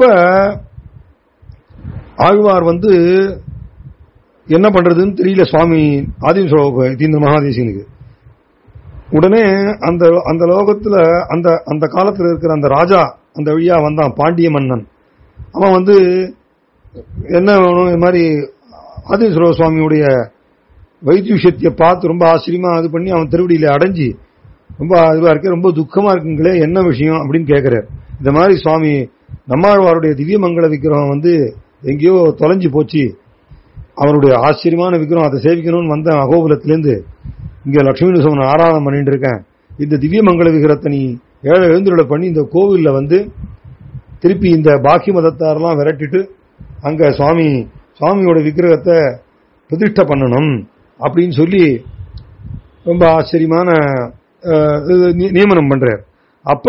ஆழ்வார் வந்து என்ன பண்றதுன்னு தெரியல சுவாமி ஆதிம தீந்த மகாதேசிகனுக்கு உடனே அந்த அந்த லோகத்துல அந்த அந்த காலத்துல இருக்கிற அந்த ராஜா அந்த வழியா வந்தான் பாண்டிய மன்னன் அவன் வந்து என்ன வேணும் இது மாதிரி ஆதிஸ்வர சுவாமியுடைய வைத்தியுஷத்தியை பார்த்து ரொம்ப ஆச்சரியமா இது பண்ணி அவன் திருவடியில அடைஞ்சு ரொம்ப இதுவா இருக்கு ரொம்ப துக்கமா இருக்குங்களே என்ன விஷயம் அப்படின்னு கேட்கிறார் இந்த மாதிரி சுவாமி நம்மாழ்வாருடைய திவ்ய மங்கள விக்கிரகம் வந்து எங்கேயோ தொலைஞ்சு போச்சு அவருடைய ஆச்சரியமான விக்கிரகம் அதை சேவிக்கணும்னு வந்த அகோபுலத்திலேருந்து இங்க லட்சுமி நரசிம்மன் ஆராதனை பண்ணிட்டு இருக்கேன் இந்த திவ்ய மங்கள விக்கிரகத்தை நீ ஏழை எழுந்துருளை பண்ணி இந்த கோவில்ல வந்து திருப்பி இந்த பாக்கி மதத்தாரெல்லாம் விரட்டிட்டு அங்க சுவாமி சுவாமியோட விக்கிரகத்தை பிரதிஷ்டை பண்ணணும் அப்படின்னு சொல்லி ரொம்ப ஆச்சரியமான அஹ், இது நி- நியமனம் பண்றார் அப்ப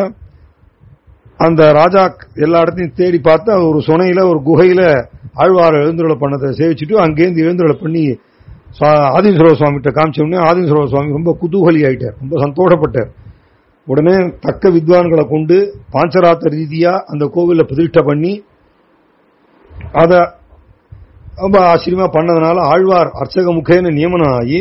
அந்த ராஜா எல்லா இடத்தையும் தேடி பார்த்தா ஒரு சுனையில ஒரு குகையில ஆழ்வார் எழுந்துருளை பண்ணதை சேவிச்சுட்டு அங்கேருந்து எழுந்துருளை பண்ணி ஆதிஸ்வர சுவாமிகிட்ட காமிச்ச உடனே ஆதிஸ்வர சுவாமி ரொம்ப குதூகலி ஆயிட்டார் ரொம்ப சந்தோஷப்பட்டார் உடனே தக்க வித்வான்களை கொண்டு பாஞ்சராத்த ரீதியா அந்த கோவில பிரதிஷ்டை பண்ணி அத ரொம்ப ஆச்சரியமா பண்ணதுனால ஆழ்வார் அர்ச்சக முகேன நியமனம் ஆகி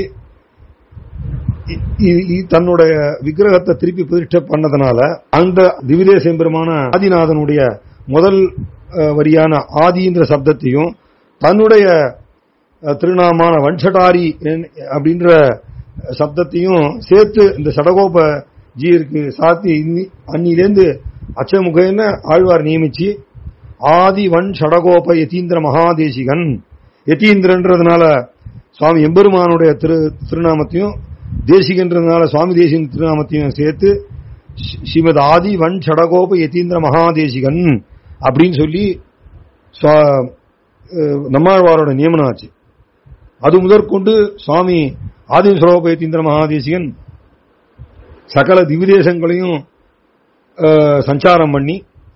இ- இ- இ- தன்னுடைய விக்கிரகத்தை திருப்பி பிரதிஷ்டை பண்ணதுனால அந்த திவிதேச பெருமான ஆதிநாதனுடைய முதல் அஹ், வரியான ஆதின்ற சப்தத்தையும் தன்னுடைய அஹ், திருநாமான வன்ஷடாரி என்- அப்படின்ற சப்தத்தையும் சேர்த்து இந்த சடகோப ஜீருக்கு சாத்தி இன்னி- அன்னிலேருந்து அச்சமுகன்னு ஆழ்வார் நியமிச்சு ஆதி வன் ஷடகோப யதீந்திர மகாதேசிகன் யதீந்திரன்றதுனால சுவாமி எம்பெருமானுடைய திரு திருநாமத்தையும் தேசிகன்றதுனால சுவாமி தேசிகன் திருநாமத்தையும் சேர்த்து ஸ்ரீ- ஸ்ரீமத் ஆதி வன் ஷடகோப யதீந்திர மகாதேசிகன் அப்படின்னு சொல்லி சுவா- அஹ் நம்மாழ்வாரோட நியமனம் ஆச்சு அது முதற்கொண்டு சுவாமி ஆதி ஸ்வரூப யதீந்திர மகாதேசிகன் சகல திவிதேசங்களையும் அஹ், சஞ்சாரம் பண்ணி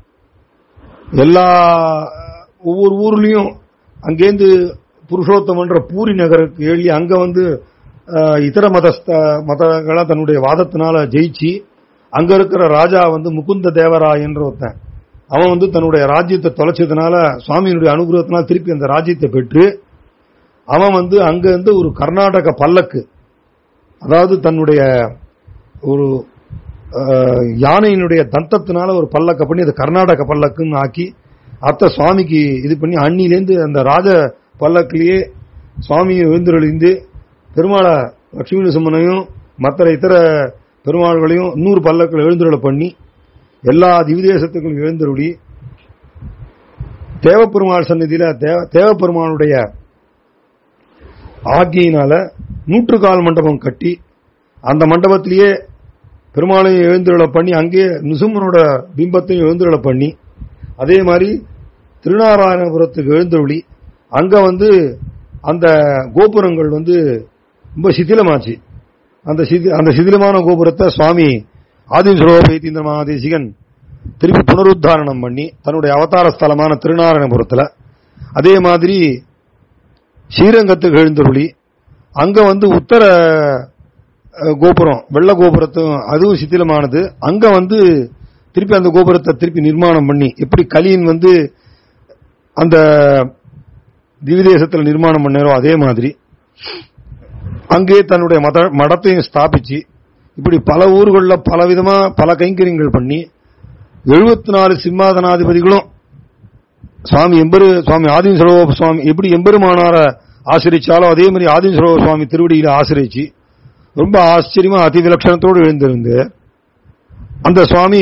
எல்லா ஒவ்வொரு ஊர்லயும் அங்கேருந்து புருஷோத்தமன்ற பூரி நகருக்கு எழுதி அங்க வந்து அஹ், இதர மதஸ்த மதங்களை தன்னுடைய வாதத்தினால ஜெயிச்சு அங்க இருக்கிற ராஜா வந்து முகுந்த தேவராயன்ற ஒருத்தன் அவன் வந்து தன்னுடைய ராஜ்யத்தை தொலைச்சதுனால சுவாமியினுடைய அனுகிரகத்தினால திருப்பி அந்த ராஜ்யத்தை பெற்று அவன் வந்து அங்க இருந்து ஒரு கர்நாடக பல்லக்கு அதாவது தன்னுடைய ஒரு அஹ், யானையினுடைய தந்தத்தினால ஒரு பல்லக்க பண்ணி அது கர்நாடக பல்லக்குன்னு ஆக்கி அத்த சுவாமிக்கு இது பண்ணி அன்னிலேருந்து அந்த ராஜ பல்லக்கிலேயே சுவாமி எழுந்தருளிந்து பெருமாளை லட்சுமி நரசிம்மனையும் மற்ற இதர பெருமாள்களையும் இன்னொரு பல்லக்கில் எழுந்தருளை பண்ணி எல்லா திவிதேசத்துக்கும் எழுந்தருளி தேவப்பெருமாள் சந்நிதியில தேவ தேவப்பெருமானுடைய ஆக்கியினால நூற்றுக்கால் மண்டபம் கட்டி அந்த மண்டபத்திலேயே பெருமாளையும் எழுந்துருள பண்ணி அங்கேயே நிசும்மனோட பிம்பத்தையும் எழுந்துருள பண்ணி அதே மாதிரி திருநாராயணபுரத்துக்கு எழுந்தருளி அங்க வந்து அந்த கோபுரங்கள் வந்து ரொம்ப சிதிலமாச்சு அந்த சிதி அந்த சிதிலமான கோபுரத்தை சுவாமி ஆதிசுரோபைத்தீந்திர மகாதேசிகன் திருப்பி புனருத்தாரணம் பண்ணி தன்னுடைய அவதார ஸ்தலமான திருநாராயணபுரத்துல அதே மாதிரி ஸ்ரீரங்கத்துக்கு எழுந்தருளி அங்க வந்து உத்தர அஹ், கோபுரம் வெள்ள கோபுரத்தும் அதுவும் சித்திலமானது அங்க வந்து திருப்பி அந்த கோபுரத்தை திருப்பி நிர்மாணம் பண்ணி எப்படி கலியன் வந்து அந்த திவிதேசத்தில் நிர்மாணம் பண்ணாரோ அதே மாதிரி அங்கே தன்னுடைய மத மடத்தையும் ஸ்தாபிச்சு இப்படி பல ஊர்களில் பல விதமா பல கைங்கரியங்கள் பண்ணி எழுபத்தி நாலு சிம்மாதனாதிபதிகளும் சுவாமி எம்பெரு சுவாமி ஆதிம் சரோப சுவாமி எப்படி எம்பெருமானார ஆசிரிச்சாலோ அதே மாதிரி ஆதிம் சரோப சுவாமி திருவடியில ஆசிரிச்சு ரொம்ப ஆச்சரியமா அதிவிலட்சணத்தோடு எழுந்திருந்து அந்த சுவாமி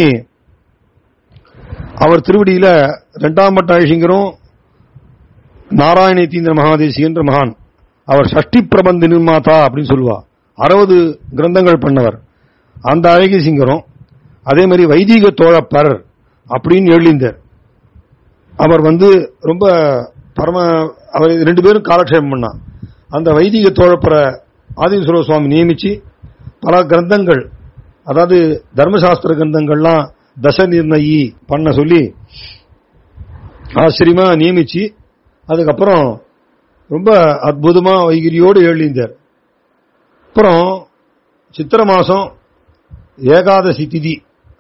அவர் திருவடியில இரண்டாம் பட்ட ஐசிங்கரும் நாராயணத்தீந்திர மகாதேசிகன்ற மகான் அவர் ஷஷ்டி பிரபந்த நிர்மாதா அப்படின்னு சொல்லுவா அறுபது கிரந்தங்கள் பண்ணவர் அந்த அழகி சிங்கரும் அதே மாதிரி வைதிக தோழப்பர் அப்படின்னு எழுதிந்தார் அவர் வந்து ரொம்ப பரம அவர் ரெண்டு பேரும் காலக்ஷேபம் பண்ணா அந்த வைதிக தோழப்பரை ஆதிசுர சுவாமி நியமிச்சு பல கிரந்தங்கள் அதாவது தர்மசாஸ்திர கிரந்தங்கள்லாம் தச நிர்ணயி பண்ண சொல்லி ஆச்சரியமா நியமிச்சு அதுக்கப்புறம் ரொம்ப அற்புதமா வைகிரியோடு எழுந்தார் அப்புறம் சித்திர மாசம் ஏகாதசி திதி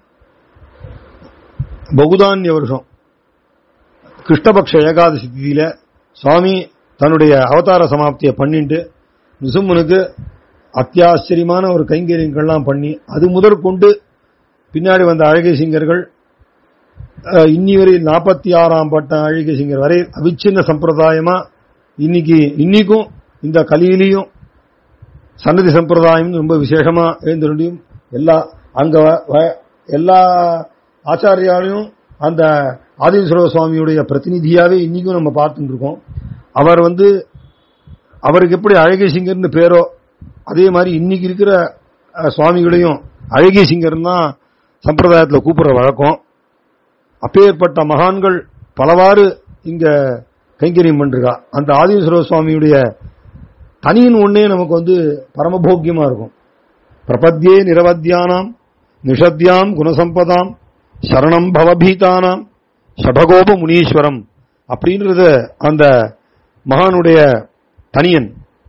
பகுதான்ய வருஷம் கிருஷ்ணபக்ஷ ஏகாதசி திதியில சுவாமி தன்னுடைய அவதார சமாப்தியை பண்ணிட்டு நிசும்மனுக்கு அத்தியாச்சரியமான ஒரு கைங்கரியங்கள்லாம் பண்ணி அது முதற்கொண்டு பின்னாடி வந்த அழகை சிங்கர்கள் அஹ், இன்னி வரை நாற்பத்தி ஆறாம் பட்ட அழகை சிங்கர் வரை அவிச்சின்ன சம்பிரதாயமா இன்னைக்கு இன்னைக்கும் இந்த கலியிலையும் சன்னதி சம்பிரதாயம் ரொம்ப விசேஷமா எழுந்திருந்தியும் எல்லா அங்க வ- வ- எல்லா ஆச்சாரியாலையும் அந்த ஆதிஸ்வர சுவாமியுடைய பிரதிநிதியாவே இன்னைக்கும் நம்ம பார்த்துட்டு இருக்கோம் அவர் வந்து அவருக்கு எப்படி அழகிய சிங்கர்னு பேரோ அதே மாதிரி இன்னைக்கு இருக்கிற அஹ், சுவாமிகளையும் அழகிய சிங்கர் தான் சம்பிரதாயத்தில் கூப்பிடுற வழக்கம் அப்பேற்பட்ட மகான்கள் பலவாறு இங்க கைங்கரியம் பண்றா அந்த ஆதிஸ்வர சுவாமியுடைய தனியின் ஒன்னே நமக்கு வந்து பரமபோக்கியமா இருக்கும் பிரபத்யே நிரவத்யானாம் நிஷத்யாம் குணசம்பதாம் சரணம் பவபீதானாம் ஷபகோப முனீஸ்வரம் அப்படின்றது அந்த மகானுடைய தனியன்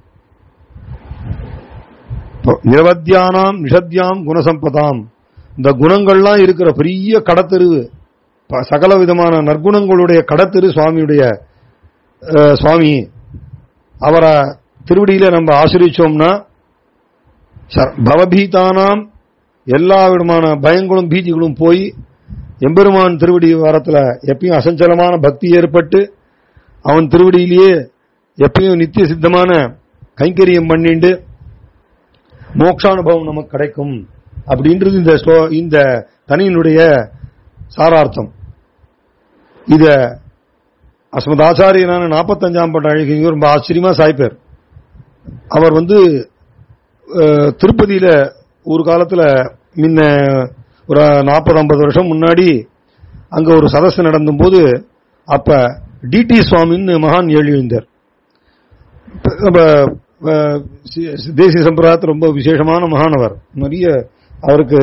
நிரவத்யானாம் நிஷத்யாம் குணசம்பதாம் இந்த குணங்கள்லாம் இருக்கிற பெரிய கடத்தெரு ப- சகல விதமான நற்குணங்களுடைய கடத்தெரு சுவாமியுடைய அஹ், சுவாமி அவரை திருவடியில நம்ம ஆசிரிச்சோம்னா ச- பவபீதானாம் எல்லா விதமான பயங்களும் பீதிகளும் போய் எம்பெருமான் திருவடி வாரத்துல எப்பயும் அசஞ்சலமான பக்தி ஏற்பட்டு அவன் திருவடியிலேயே எப்பயும் நித்திய சித்தமான கைங்கரியம் பண்ணிண்டு மோட்சானுபவம் நமக்கு கிடைக்கும் அப்படின்றது இந்த ஸ்லோ- இந்த தனியினுடைய சாரார்த்தம் இத அஸ்மதாச்சாரியனான நாற்பத்தஞ்சாம் பட்ட அழகிங்க ரொம்ப ஆச்சரியமா சாய்ப்பார் அவர் வந்து அஹ், திருப்பதியில ஒரு காலத்துல முன்ன ஒரு நாற்பது ஐம்பது வருஷம் முன்னாடி அங்க ஒரு சதஸ் நடந்தும் போது அப்ப டிடி சுவாமின்னு மகான் எழுந்தார் நம்ம அஹ், சி- சி- தேசிய சம்பிரதாயத்தில் ரொம்ப விசேஷமான மகானவர் நிறைய அவருக்கு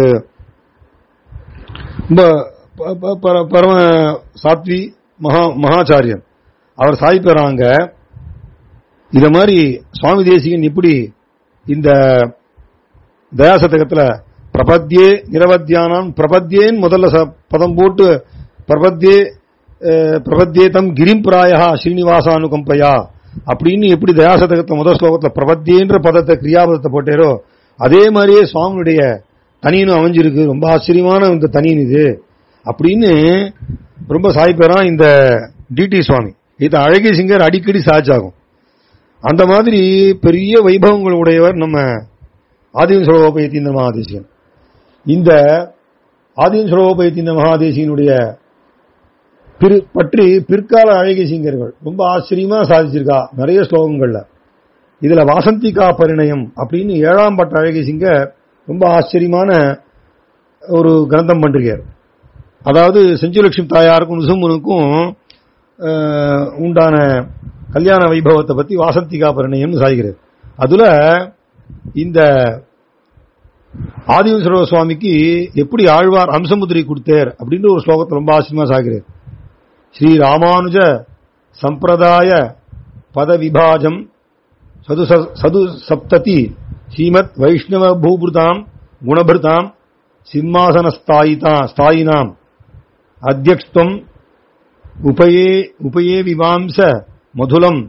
ரொம்ப ப- ப- பர- பரம சாத்வி மகா மகாச்சாரியன் அவர் சாய்ப்பறாங்க இத மாதிரி சுவாமி தேசிகன் இப்படி இந்த தயாசதகத்துல பிரபத்யே நிரவத்தியானாம் பிரபத்யேன்னு முதல்ல ச- பதம் போட்டு பிரபத்யே அஹ், பிரபத்யேதம் கிரிம் பிராயா ஸ்ரீனிவாசானுகம்பையா அப்படின்னு எப்படி தயாசதகத்துல முதல் ஸ்லோகத்துல பிரபத்யேன்ற பதத்தை கிரியாபதத்தை போட்டாரோ அதே மாதிரியே சுவாமியுடைய தனியனும் அமைஞ்சிருக்கு ரொம்ப ஆச்சரியமான இந்த தனியன் இது அப்படின்னு ரொம்ப சாய்ப்பேரான் இந்த டிடி சுவாமி இது அழகிய சிங்கர் அடிக்கடி சாட்சாகும் அந்த மாதிரி பெரிய வைபவங்கள் உடையவர் நம்ம ஆதியம் சுலோபயத்தீந்த மகாதேசிகன் இந்த ஆதியம் சுலோபயத்தீந்த மகாதேசியனுடைய பிற்- பற்றி பிற்கால அழகிய சிங்கர்கள் ரொம்ப ஆச்சரியமா சாதிச்சிருக்கா நிறைய ஸ்லோகங்கள்ல இதுல வாசந்திகா பரிணயம் அப்படின்னு ஏழாம் பட்ட அழகிய சிங்கர் ரொம்ப ஆச்சரியமான ஒரு கிரந்தம் பண்றார் அதாவது செஞ்சுலட்சுமி தாயாருக்கும் நிசும்பனுக்கும் அஹ், உண்டான கல்யாண வைபவத்தை பத்தி வாசந்திகா பரிணயம் சாய்கிறார் அதுல இந்த ஆதிவசர சுவாமிக்கு எப்படி ஆழ்வார் அம்சமுதிரி கொடுத்தார் அப்படின்ற ஒரு ஸ்லோகத்தை ரொம்ப ஆச்சரியமா சாகிறார் ஸ்ரீ ராமானுஜ சம்பிரதாய பத விபாஜம் சது ச- சது சப்ததி ஸ்ரீமத் வைஷ்ணவ பூபிருதாம் குணபிருதாம் சிம்மாசனஸ்தாயிதா ஸ்தாயினாம் அத்தியக்ஷ்வம் உபயே உபயே விவாம்ச மதுலம்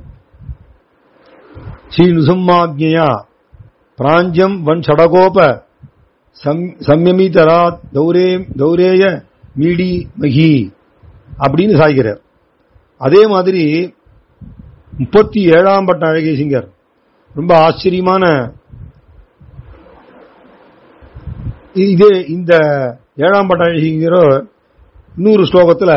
ஸ்ரீ நுசும்மாக்ஞயா பிராஞ்சியம் வன் சடகோப சம்- சம்யமிதரா தௌரே தௌரேய மீடி மகி அப்படின்னு சாய்கிறார் அதே மாதிரி முப்பத்தி ஏழாம் பட்ட அழகிய சிங்கர் ரொம்ப ஆச்சரியமான இது இந்த ஏழாம் பட்ட அழகிய சிங்கரோ இன்னொரு ஸ்லோகத்துல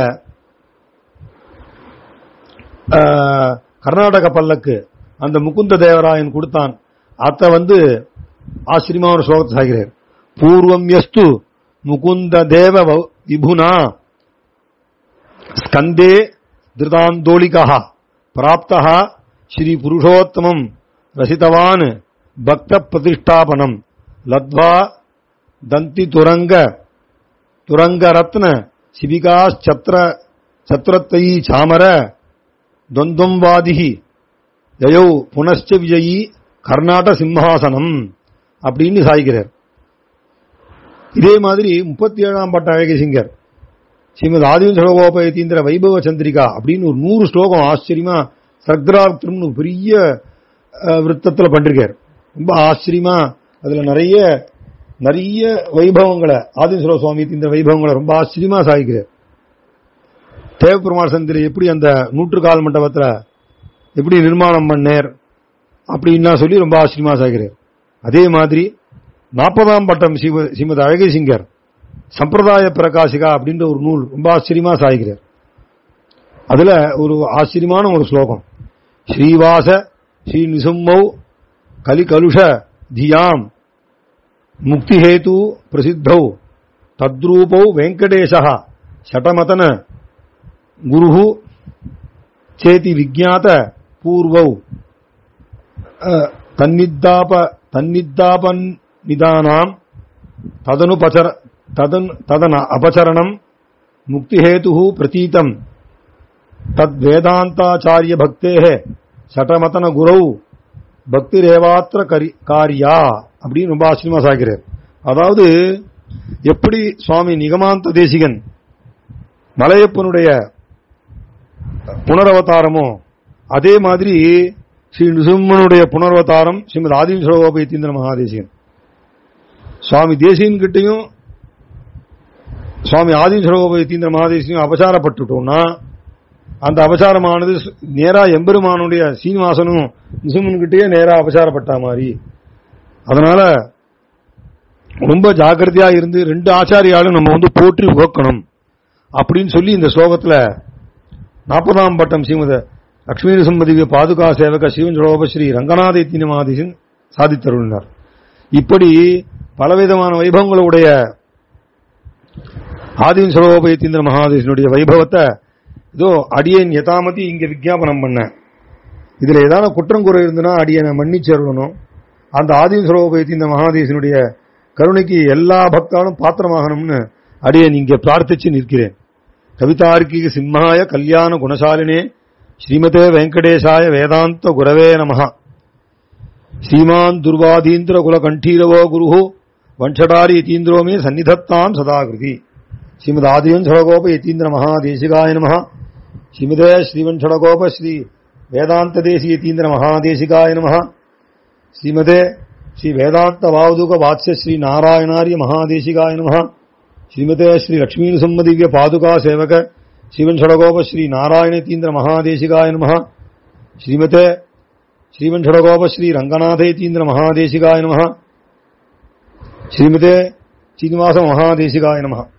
ஆஹ், கர்நாடக பல்லக்கு அந்த முகுந்த தேவராயன் கொடுத்தான் அத வந்து ஆச்சரியமா ஒரு ஸ்லோகத்தை சாகிறார் பூர்வம் எஸ்து முகுந்த தேவ வ- விபுனா ஸ்கந்தே திருதாந்தோலிகா பிராப்தः ஸ்ரீ புருஷோத்தமம் ரசிதவான் பக்த பிரதிஷ்டாபனம் லத்வா தந்தி துரங்க துரங்க ரத்ன சிபிகா சத்ர சத்ரத்தயி சாமர துவந்தம்வாதிகி யயௌ புனశ్చ விஜயி கர்நாட சிம்ஹாசனம் அப்படின்னு சாய்கிறார் இதே மாதிரி முப்பத்தி ஏழாம் பட்ட அழகிய சிங்கர் ஸ்ரீமத் ஆதிவன் சடகோபயத்தீந்திர வைபவ சந்திரிகா அப்படின்னு ஒரு நூறு ஸ்லோகம் ஆச்சரியமா சர்க்ராப்திரம்னு ஒரு பெரிய அஹ், விருத்தத்துல பண்ணிருக்கார் ரொம்ப ஆச்சரியமா அதுல நிறைய நிறைய வைபவங்களை ஆதிவன் சுவாமி இந்த வைபவங்களை ரொம்ப ஆச்சரியமா சாதிக்கிறார் தேவபெருமாள் சந்திரி எப்படி அந்த நூற்றுக்கால் மண்டபத்துல எப்படி நிர்மாணம் பண்ணேர் அப்படின்னா சொல்லி ரொம்ப ஆச்சரியமா சாகிறார் அதே மாதிரி நாற்பதாம் பட்டம் ஸ்ரீம- ஸ்ரீமத் அழகிய சிங்கர் சம்பிரதாய பிரகாசிகா அப்படின்ற ஒரு நூல் ரொம்ப ஆச்சரியமா சாய்கிறார் அதுல ஒரு ஆச்சரியமான ஒரு ஸ்லோகம் ஸ்ரீவாச ஸ்ரீ நிசும்மௌ கலிகலுஷ தியாம் முக்திஹேது பிரசித்தௌ தத்ரூபௌ வெங்கடேச சட்டமதன குரு சேதி விஜாத பூர்வௌ அஹ், தன்னித்தாப தன்னித்தாபன் நிதானாம் ததனுபச்சர ததன் ததன அபச்சரணம் முக்திஹேது பிரதீதம் தத் வேதாந்தாச்சாரிய பக்தே சட்டமதன குரௌ பக்திரேவாத்திர கரி- காரியா அப்படின்னு ரொம்ப ஆச்சரியமா சாகிறார் அதாவது எப்படி சுவாமி நிகமாந்த தேசிகன் மலையப்பனுடைய புனரவதாரமோ அதே மாதிரி ஸ்ரீ நிசும்மனுடைய புனரவதாரம் ஸ்ரீமத் ஆதிம் சரோபயத்தீந்திர மகாதேசிகன் சுவாமி தேசியன் கிட்டையும் சுவாமி ஆதிம் சரோபயத்தீந்திர மகாதேசியும் அபசாரப்பட்டுட்டோம்னா அந்த அபசாரமானது சு- நேரா எம்பெருமானுடைய சீனிவாசனும் நிசுமன் கிட்டேயே நேரா அபசாரப்பட்ட மாதிரி அதனால ரொம்ப ஜாக்கிரதையா இருந்து ரெண்டு ஆச்சாரியாலும் நம்ம வந்து போற்றி உகக்கணும் அப்படின்னு சொல்லி இந்த ஸ்லோகத்துல நாற்பதாம் பட்டம் ஸ்ரீமத லட்சுமி சம்பதிவிய பாதுகா சேவக சிவன் சரோப ஸ்ரீ ரங்கநாத மகாதேசன் சாதித்தருளினார் இப்படி பலவிதமான வைபவங்களுடைய ஆதின் சரோபயத்தீந்திர மகாதேசனுடைய வைபவத்தை இதோ அடியேன் யதாமதி இங்க விஜாபனம் பண்ணேன் இதுல ஏதாவது குற்றம் குறை இருந்ததுன்னா அடியனை மன்னிச்சருளணும் அந்த ஆதின் சரோபயத்தீந்திர மகாதேசனுடைய கருணைக்கு எல்லா பக்தாலும் பாத்திரமாகணும்னு அடியேன் இங்க பிரார்த்திச்சு நிற்கிறேன் கவிதார்க்கிக சிம்மாய கல்யாண குணசாலினே ஸ்ரீமதே வெங்கடேசாய வேதாந்த குரவே நமः ஸ்ரீமான் துர்வாதீந்திர குல கண்டீரவோ குரு வன்ஷடாரி யதீந்திரோ மே சந்நிதத்தாம் சதாகிருதி ஸ்ரீமத் ஆதியன் சடகோப யதீந்திர மகாதேசிகாய நமः ஸ்ரீமதே ஸ்ரீவன் சடகோப ஸ்ரீ வேதாந்த தேசி யதீந்திர மகாதேசிகாய நமः ஸ்ரீமதே ஸ்ரீ வேதாந்த வாவதுக வாத்ஸ்ய ஸ்ரீ நாராயணாரிய மகாதேசிகாய நமः श्रीमते श्री लक्ष्मी सम्मदिव्य पादुका सेवक श्रीवन षडगोप श्री नारायणतीन्द्र महादेशिकाय नमः श्रीमते श्रीवन षडगोप श्री रंगनाथेतीन्द्र महादेशिकाय नमः श्रीमते श्रीनिवास महादेशिकाय नमः